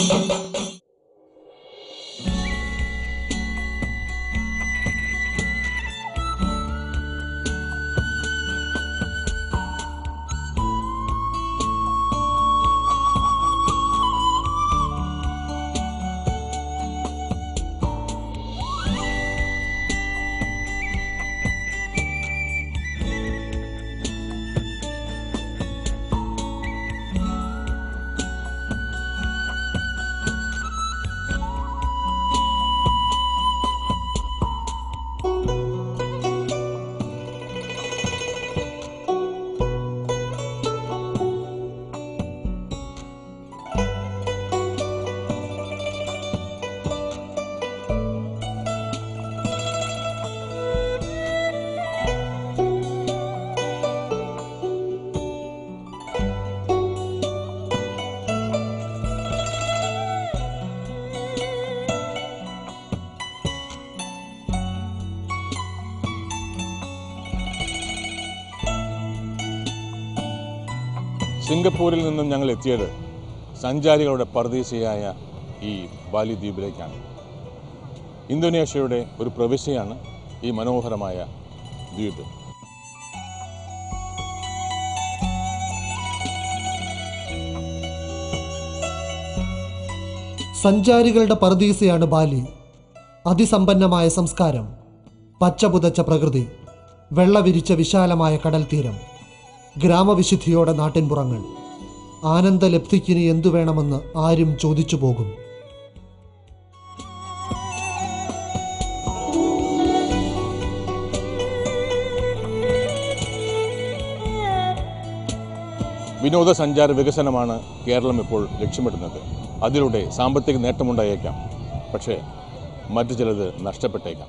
സിംഗപ്പൂരിൽ നിന്നും ഞങ്ങൾ എത്തിയത് സഞ്ചാരികളുടെ പർദീസയായ ഈ ബാലി ദ്വീപിലേക്കാണ് ഇന്തോനേഷ്യയുടെ ഒരു പ്രവിശ്യയാണ് ഈ മനോഹരമായ ദ്വീപ് സഞ്ചാരികളുടെ പർദീസയാണ് ബാലി അതിസമ്പന്നമായ സംസ്കാരം പച്ചപുതച്ച പ്രകൃതി വെള്ളവിരിച്ച വിശാലമായ കടൽ തീരം ഗ്രാമവിശുദ്ധിയോടെ നാട്ടിൻപുറങ്ങൾ ആനന്ദലബ്ധിക്കിനി എന്തു വേണമെന്ന് ആരും ചോദിച്ചു പോകും വിനോദസഞ്ചാര വികസനമാണ് കേരളം ഇപ്പോൾ ലക്ഷ്യമിടുന്നത് അതിലൂടെ സാമ്പത്തിക നേട്ടമുണ്ടായേക്കാം പക്ഷേ മറ്റു ചിലത് നഷ്ടപ്പെട്ടേക്കാം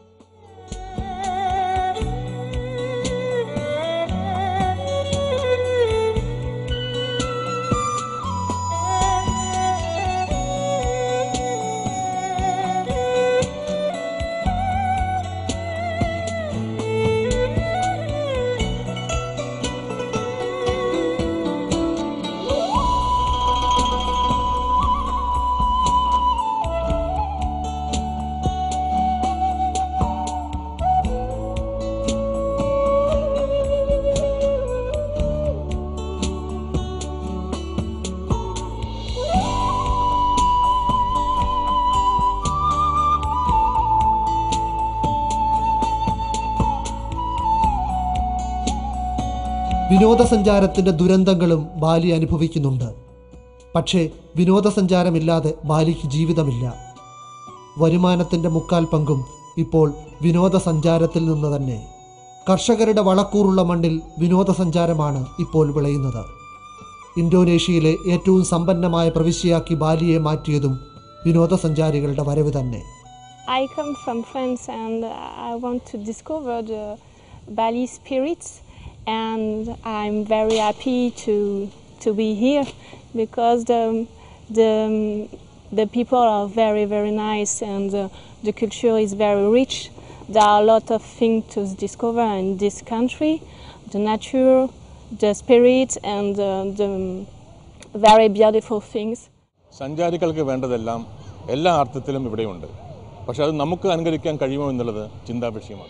വിനോദസഞ്ചാരത്തിൻ്റെ ദുരന്തങ്ങളും ബാലി അനുഭവിക്കുന്നുണ്ട് പക്ഷേ വിനോദസഞ്ചാരമില്ലാതെ ബാലിക്ക് ജീവിതമില്ല വരുമാനത്തിൻ്റെ മുക്കാൽ പങ്കും ഇപ്പോൾ വിനോദസഞ്ചാരത്തിൽ നിന്ന് തന്നെ കർഷകരുടെ വളക്കൂറുള്ള മണ്ണിൽ വിനോദസഞ്ചാരമാണ് ഇപ്പോൾ വിളയുന്നത് ഇന്തോനേഷ്യയിലെ ഏറ്റവും സമ്പന്നമായ പ്രവിശ്യയാക്കി ബാലിയെ മാറ്റിയതും വിനോദസഞ്ചാരികളുടെ വരവ് തന്നെ I come from France and I want to discover the Bali spirits and I'm very happy to to be here because the the, the people are very very nice and the, the culture is very rich. There are a lot of things to discover in this country, the nature, the spirits and uh, the very beautiful things. സഞ്ചാരികൾക്ക് വേണ്ടതെല്ലാം എല്ലാ അർത്ഥത്തിലും ഇവിടെയുണ്ട് പക്ഷെ അത് നമുക്ക് അനുകരിക്കാൻ കഴിയുമോ എന്നുള്ളത് ചിന്താ വിഷയമാണ്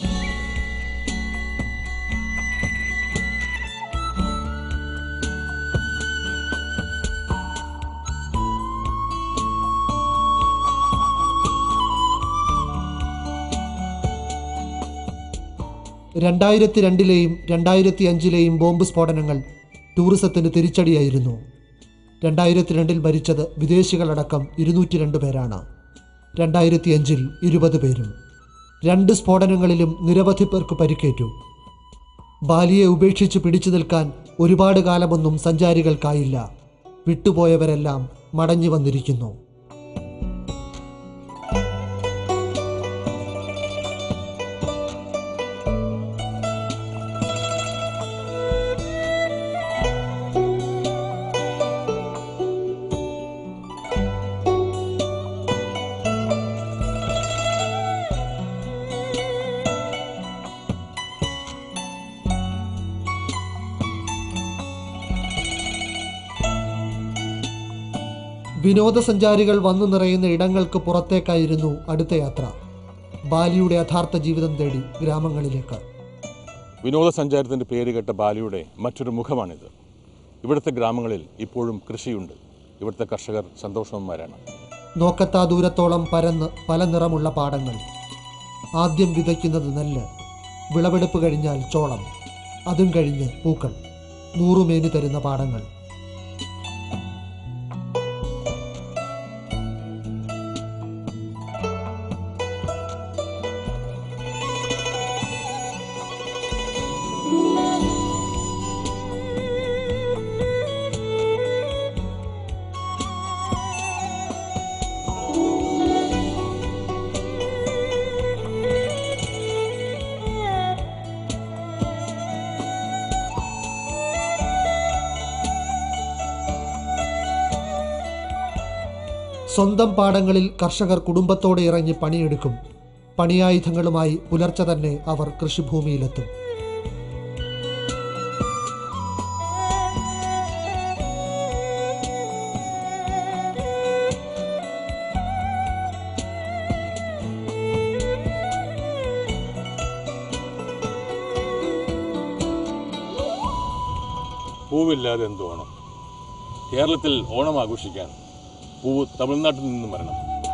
രണ്ടായിരത്തി രണ്ടിലെയും രണ്ടായിരത്തി അഞ്ചിലെയും ബോംബ് സ്ഫോടനങ്ങൾ ടൂറിസത്തിന് തിരിച്ചടിയായിരുന്നു രണ്ടായിരത്തി രണ്ടിൽ മരിച്ചത് വിദേശികളടക്കം ഇരുന്നൂറ്റി രണ്ട് പേരാണ് രണ്ടായിരത്തി അഞ്ചിൽ ഇരുപത് പേരും രണ്ട് സ്ഫോടനങ്ങളിലും നിരവധി പേർക്ക് പരിക്കേറ്റു ബാലിയെ ഉപേക്ഷിച്ച് പിടിച്ചു നിൽക്കാൻ ഒരുപാട് കാലമൊന്നും സഞ്ചാരികൾക്കായില്ല വിട്ടുപോയവരെല്ലാം മടങ്ങി വന്നിരിക്കുന്നു വിനോദസഞ്ചാരികൾ വന്നു നിറയുന്ന ഇടങ്ങൾക്ക് പുറത്തേക്കായിരുന്നു അടുത്ത യാത്ര ബാലിയുടെ യഥാർത്ഥ ജീവിതം തേടി ഗ്രാമങ്ങളിലേക്ക് വിനോദസഞ്ചാരത്തിൻ്റെ പേര് കേട്ട ബാലിയുടെ മറ്റൊരു മുഖമാണിത് ഇവിടുത്തെ ഗ്രാമങ്ങളിൽ ഇപ്പോഴും കൃഷിയുണ്ട് ഇവിടുത്തെ കർഷകർ സന്തോഷവന്മാരാണ് നോക്കത്താ ദൂരത്തോളം പരന്ന് പല നിറമുള്ള പാടങ്ങൾ ആദ്യം വിതയ്ക്കുന്നത് നെല്ല് വിളവെടുപ്പ് കഴിഞ്ഞാൽ ചോളം അതും കഴിഞ്ഞ് പൂക്കൾ നൂറുമേനി തരുന്ന പാടങ്ങൾ സ്വന്തം പാടങ്ങളിൽ കർഷകർ കുടുംബത്തോടെ ഇറങ്ങി പണിയെടുക്കും പണിയായുധങ്ങളുമായി പുലർച്ചെ തന്നെ അവർ കൃഷിഭൂമിയിലെത്തും പൂവില്ലാതെ എന്ത് ഓണം കേരളത്തിൽ ഓണം ആഘോഷിക്കാൻ പൂവ് തമിഴ്നാട്ടിൽ നിന്നും വരണം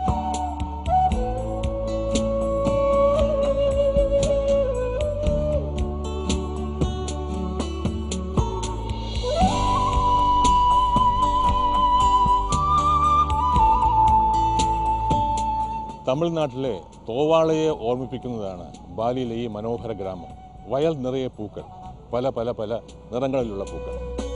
തമിഴ്നാട്ടിലെ തോവാളയെ ഓർമ്മിപ്പിക്കുന്നതാണ് ബാലിയിലെ ഈ മനോഹര ഗ്രാമം വയൽ നിറയെ പൂക്കൾ പല പല പല നിറങ്ങളിലുള്ള പൂക്കൾ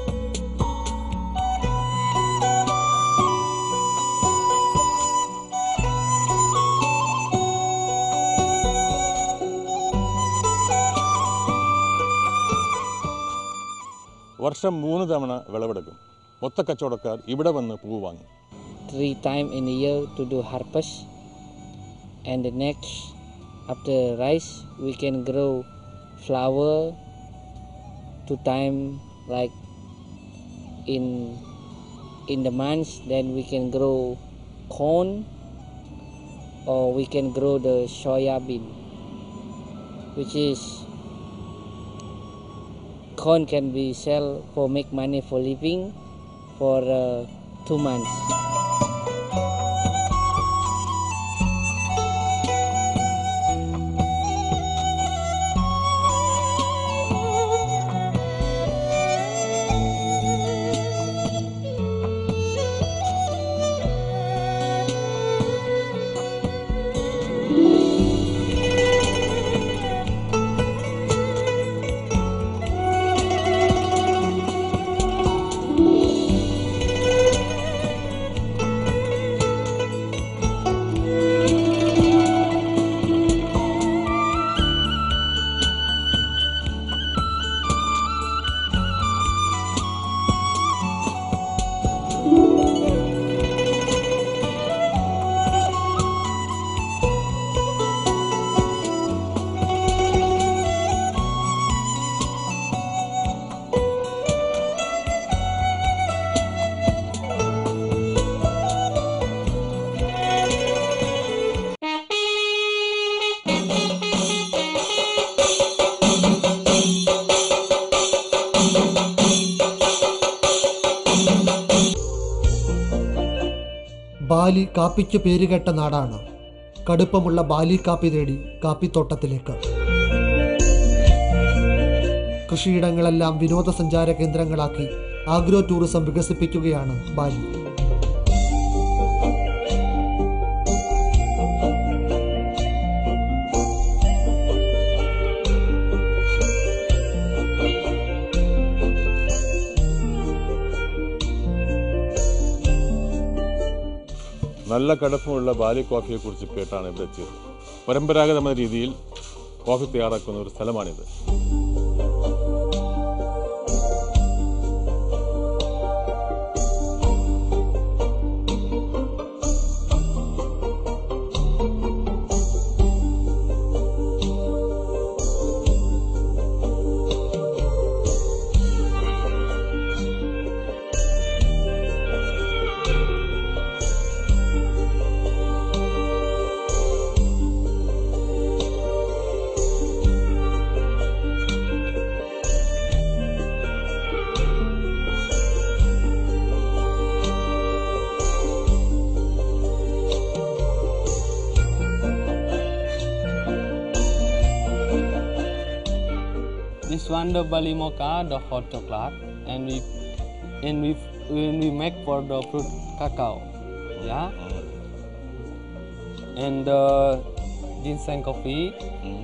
വർഷം മൂന്ന് തവണ വിളവെടുക്കും മൊത്ത കച്ചവടക്കാർ ഇവിടെ വന്ന് പൂവ് വാങ്ങും three time in a year to do harvest and the next after rice we can grow flower two time like in in the months then we can grow corn or we can grow the soya bean which is corn can be sell for make money for living for uh, two months Bali കാപ്പിക്ക് പേരുകേട്ട നാടാണ് കടുപ്പമുള്ള ബാലി കാപ്പി തേടി കാപ്പിത്തോട്ടത്തിലേക്ക് കൃഷിയിടങ്ങളെല്ലാം വിനോദസഞ്ചാര കേന്ദ്രങ്ങളാക്കി agro tourism വികസിപ്പിക്കുകയാണ് ബാലി നല്ല കടുപ്പമുള്ള ബാലി കോഫിയെക്കുറിച്ച് കേട്ടാണ് ഇവിടെ എത്തിയത് പരമ്പരാഗതമായ രീതിയിൽ കോഫി തയ്യാറാക്കുന്ന ഒരു സ്ഥലമാണിത് one the Bali mocha, the hot chocolate, and we and we when we make for the fruit cacao, yeah. And the ginseng coffee.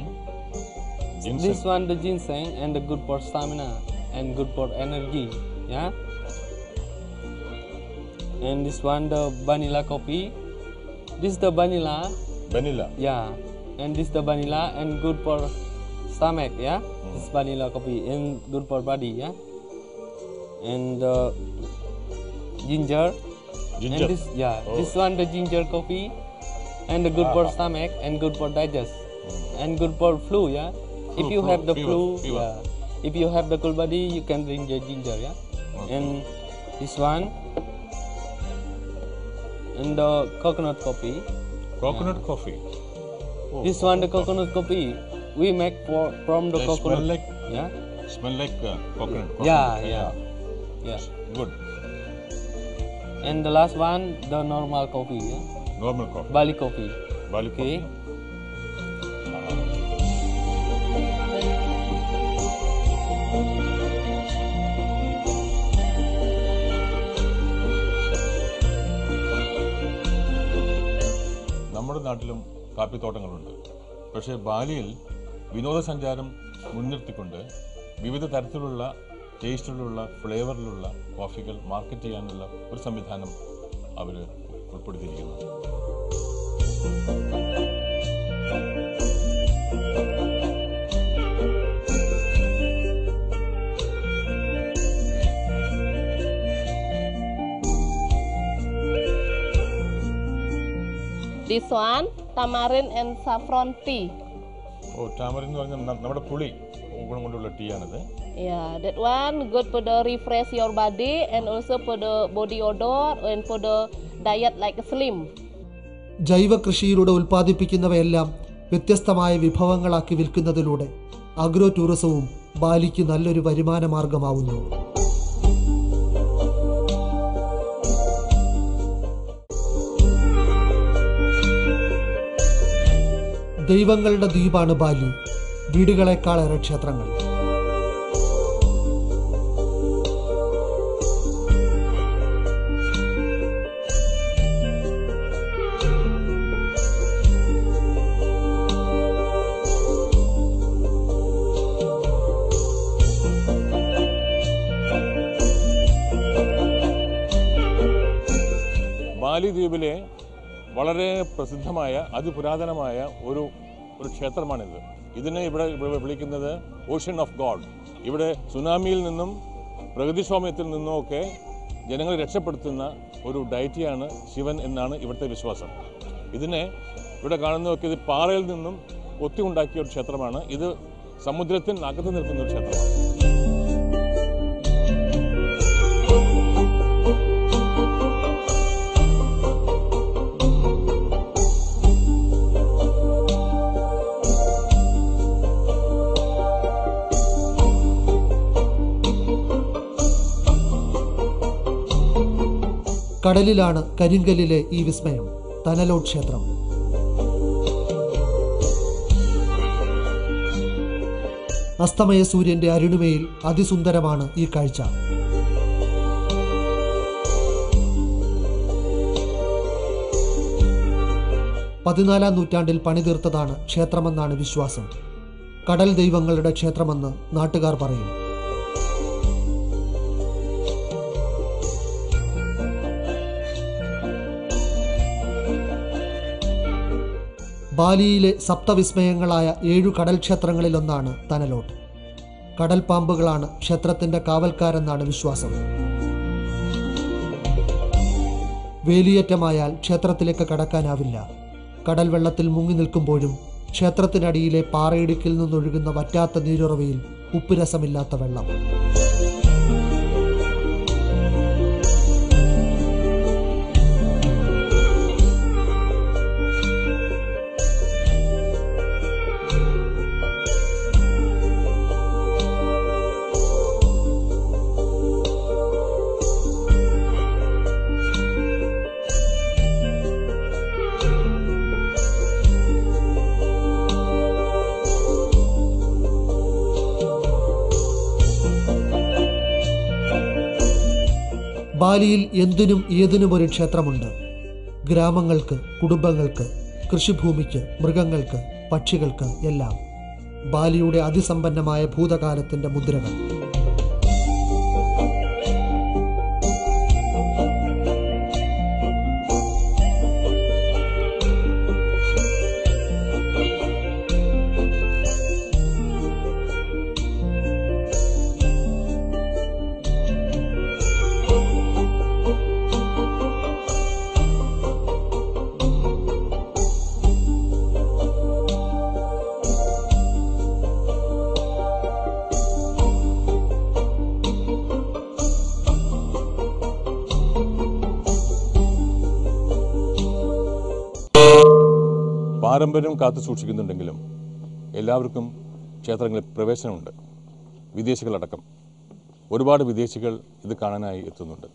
This one the ginseng and the good for stamina and good for energy, yeah. And this one the vanilla coffee. This the vanilla, vanilla yeah. And this the vanilla and good for stomach, yeah. This vanilla coffee and good for body, yeah. And uh, ginger. Ginger. And this yeah, this one the ginger coffee and the good for stomach and good for digest and good for flu, yeah. if Flu, you flu, have the fever, flu, fever. yeah. If you have the cold body, you can drink the ginger, yeah. And this one and the coconut coffee. Coconut coffee This one the coconut coffee we make for, from the They smell coconut. like- yeah. Smell like coconut Yeah, yeah. Yeah. Good And the last one the normal coffee, yeah. Normal coffee Bali coffee. Bali Okay. നമ്മുടെ നാട്ടിലും കാപ്പിത്തോട്ടങ്ങളുണ്ട് പക്ഷേ ബാലിയിൽ വിനോദസഞ്ചാരം മുൻനിർത്തിക്കൊണ്ട് വിവിധ തരത്തിലുള്ള ടേസ്റ്റിലുള്ള ഫ്ലേവറിലുള്ള കോഫികൾ market ചെയ്യാനുള്ള ഒരു സംവിധാനം അവർ ഉൾപ്പെടുത്തിയിരിക്കുന്നു This one, tamarind and saffron tea. ഓ ടാമറിൻ എന്ന് പറഞ്ഞാൽ ന- നമ്മുടെ പുളി ഗുണം കൊണ്ടുള്ള ടീ ആണിത് Yeah, that one good for the refresh your body and also for the body odor and for the diet like slim. ജൈവ കൃഷിയിലൂടെ ഉൽപ്പാദിപ്പിക്കുന്നവയെല്ലാം വ്യത്യസ്തമായ വിഭവങ്ങളാക്കി വിൽക്കുന്നതിലൂടെ അഗ്രോ ടൂറിസവും ബാലിക്ക് നല്ലൊരു വരുമാന മാർഗമാവുന്നു ദൈവങ്ങളുടെ ദ്വീപാണ് ബാലി വീടുകളെക്കാളേറെ ക്ഷേത്രങ്ങൾ ബാലി ദ്വീപിലെ വളരെ പ്രസിദ്ധമായ അതിപുരാതനമായ ഒരു ഒരു ക്ഷേത്രമാണിത് ഇതിനെ ഇവിടെ ഇവിടെ വിളിക്കുന്നത് ഓഷ്യൻ ഓഫ് ഗോഡ് ഇവിടെ സുനാമിയിൽ നിന്നും പ്രകൃതിക്ഷോഭത്തിൽ നിന്നുമൊക്കെ ജനങ്ങളെ രക്ഷപ്പെടുത്തുന്ന ഒരു ഡയറ്റിയാണ് ശിവൻ എന്നാണ് ഇവിടുത്തെ വിശ്വാസം ഇതിനെ ഇവിടെ കാണുന്നതൊക്കെ ഇത് പാറയിൽ നിന്നും കൊത്തി ഉണ്ടാക്കിയ ഒരു ക്ഷേത്രമാണ് ഇത് സമുദ്രത്തിന് അകത്ത് നിൽക്കുന്ന ഒരു ക്ഷേത്രമാണ് കടലിലാണ് കരിങ്കല്ലിലെ ഈ വിസ്മയം തനലോട്ട് ക്ഷേത്രം അസ്തമയ സൂര്യന്റെ അരുണിമയിൽ അതിസുന്ദരമാണ് ഈ കാഴ്ച പതിനാലാം നൂറ്റാണ്ടിൽ പണിതീർത്തതാണ് ക്ഷേത്രമെന്നാണ് വിശ്വാസം കടൽ ദൈവങ്ങളുടെ ക്ഷേത്രമെന്ന് നാട്ടുകാർ പറയും ബാലിയിലെ സപ്തവിസ്മയങ്ങളായ ഏഴു കടൽ ക്ഷേത്രങ്ങളിലൊന്നാണ് തനലോട്ട് കടൽ പാമ്പുകളാണ് ക്ഷേത്രത്തിന്റെ കാവൽക്കാരെന്നാണ് വിശ്വാസം വേലിയേറ്റമായാൽ ക്ഷേത്രത്തിലേക്ക് കടക്കാനാവില്ല കടൽ വെള്ളത്തിൽ മുങ്ങി നിൽക്കുമ്പോഴും ക്ഷേത്രത്തിനടിയിലെ പാറയിടുക്കിൽ നിന്നൊഴുകുന്ന വറ്റാത്ത നീരുറവയിൽ ഉപ്പുരസമില്ലാത്ത വെള്ളം ബാലിയിൽ എന്തിനും ഏതിനും ഒരു ക്ഷേത്രമുണ്ട് ഗ്രാമങ്ങൾക്ക് കുടുംബങ്ങൾക്ക് കൃഷിഭൂമിക്ക് മൃഗങ്ങൾക്ക് പക്ഷികൾക്ക് എല്ലാം ബാലിയുടെ അതിസമ്പന്നമായ ഭൂതകാലത്തിന്റെ മുദ്രകൾ പാരമ്പര്യം കാത്തു സൂക്ഷിക്കുന്നുണ്ടെങ്കിലും എല്ലാവർക്കും ക്ഷേത്രങ്ങളിൽ പ്രവേശനമുണ്ട് വിദേശികളടക്കം ഒരുപാട് വിദേശികൾ ഇത് കാണാനായി എത്തുന്നുണ്ട്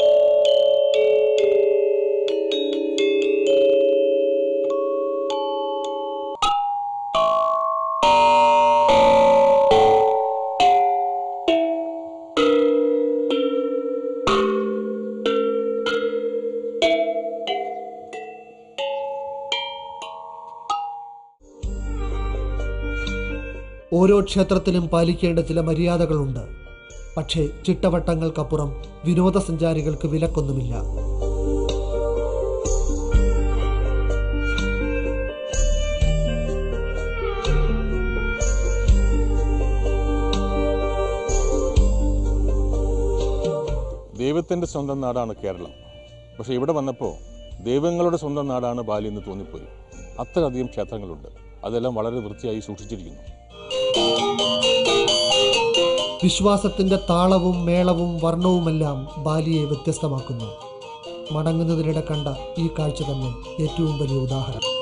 ഓരോ ക്ഷേത്രത്തിലും പാലിക്കേണ്ട ചില മര്യാദകളുണ്ട് പക്ഷേ ചിട്ടവട്ടങ്ങൾക്കപ്പുറം വിനോദസഞ്ചാരികൾക്ക് വിലക്കൊന്നുമില്ല ദൈവത്തിൻ്റെ സ്വന്തം നാടാണ് കേരളം പക്ഷേ ഇവിടെ വന്നപ്പോൾ ദൈവങ്ങളുടെ സ്വന്തം നാടാണ് ബാലി എന്ന് തോന്നിപ്പോയി അത്രയധികം ക്ഷേത്രങ്ങളുണ്ട് അതെല്ലാം വളരെ വൃത്തിയായി സൂക്ഷിച്ചിരിക്കുന്നു വിശ്വാസത്തിന്റെ താളവും മേളവും വർണ്ണവുമെല്ലാം ബാലിയെ വ്യത്യസ്തമാക്കുന്നു മടങ്ങുന്നതിനിടെ കണ്ട ഈ കാഴ്ച തന്നെ ഏറ്റവും വലിയ ഉദാഹരണം